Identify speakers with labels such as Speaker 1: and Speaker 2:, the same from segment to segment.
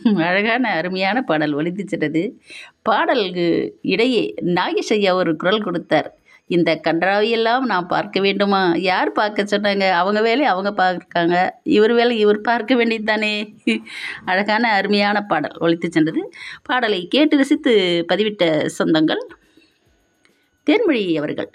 Speaker 1: அழகான அருமையான பாடல் ஒலித்து சென்றது பாடலுக்கு இடையே நாகேஷ் ஐயா ஒரு குரல் கொடுத்தார் இந்த கன்றாவியெல்லாம் நான் பார்க்க வேண்டுமா யார் பார்க்க சொன்னாங்க அவங்க வேலையை அவங்க பார்க்காங்க இவர் வேலை இவர் பார்க்க வேண்டியது தானே அழகான அருமையான பாடல் ஒலித்து சென்றது பாடலை கேட்டு ரசித்து பதிவிட்ட சொந்தங்கள் தேன்மொழி அவர்கள்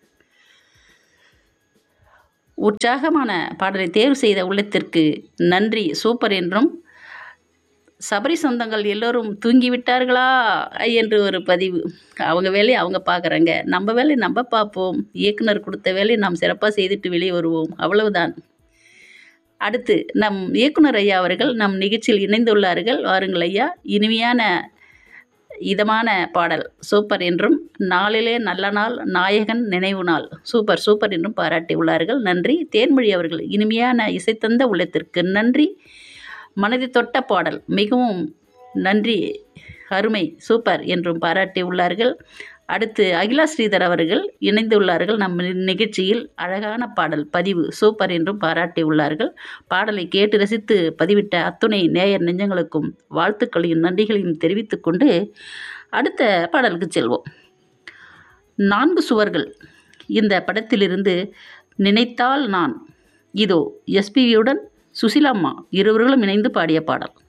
Speaker 1: உற்சாகமான பாடலை தேர்வு செய்த உள்ளத்திற்கு நன்றி சூப்பர் என்றும் சபரி சொந்தங்கள் எல்லோரும் தூங்கிவிட்டார்களா என்று ஒரு பதிவு அவங்க வேலையை அவங்க பார்க்குறாங்க நம்ம வேலையை நம்ம பார்ப்போம் இயக்குனர் கொடுத்த வேலையை நாம் சிறப்பாக செய்துட்டு வெளியே வருவோம் அவ்வளவுதான் அடுத்து நம் இயக்குனர் ஐயா அவர்கள் நம் நிகழ்ச்சியில் இணைந்துள்ளார்கள் வாருங்கள் ஐயா இனிமையான இதமான பாடல் சூப்பர் என்றும் நாளிலே நல்ல நாள் நாயகன் நினைவு நாள் சூப்பர் சூப்பர் என்றும் பாராட்டி உள்ளார்கள் நன்றி தேன்மொழி அவர்கள் இனிமையான இசைத்தந்த உள்ளத்திற்கு நன்றி மனதை தொட்ட பாடல் மிகவும் நன்றி அருமை சூப்பர் என்றும் பாராட்டி உள்ளார்கள் அடுத்து அகிலா ஸ்ரீதர் அவர்கள் இணைந்துள்ளார்கள் நம் நிகழ்ச்சியில் அழகான பாடல் பதிவு சூப்பர் என்றும் பாராட்டி உள்ளார்கள் பாடலை கேட்டு ரசித்து பதிவிட்ட அத்துணை நேயர் நெஞ்சங்களுக்கும் வாழ்த்துக்களையும் நன்றிகளையும் தெரிவித்துக் கொண்டு அடுத்த பாடலுக்கு செல்வோம் நான்கு சுவர்கள் இந்த படத்திலிருந்து நினைத்தால் நான் இதோ எஸ்பிவியுடன் சுசிலாம்மா இருவர்களும் இணைந்து பாடிய பாடல்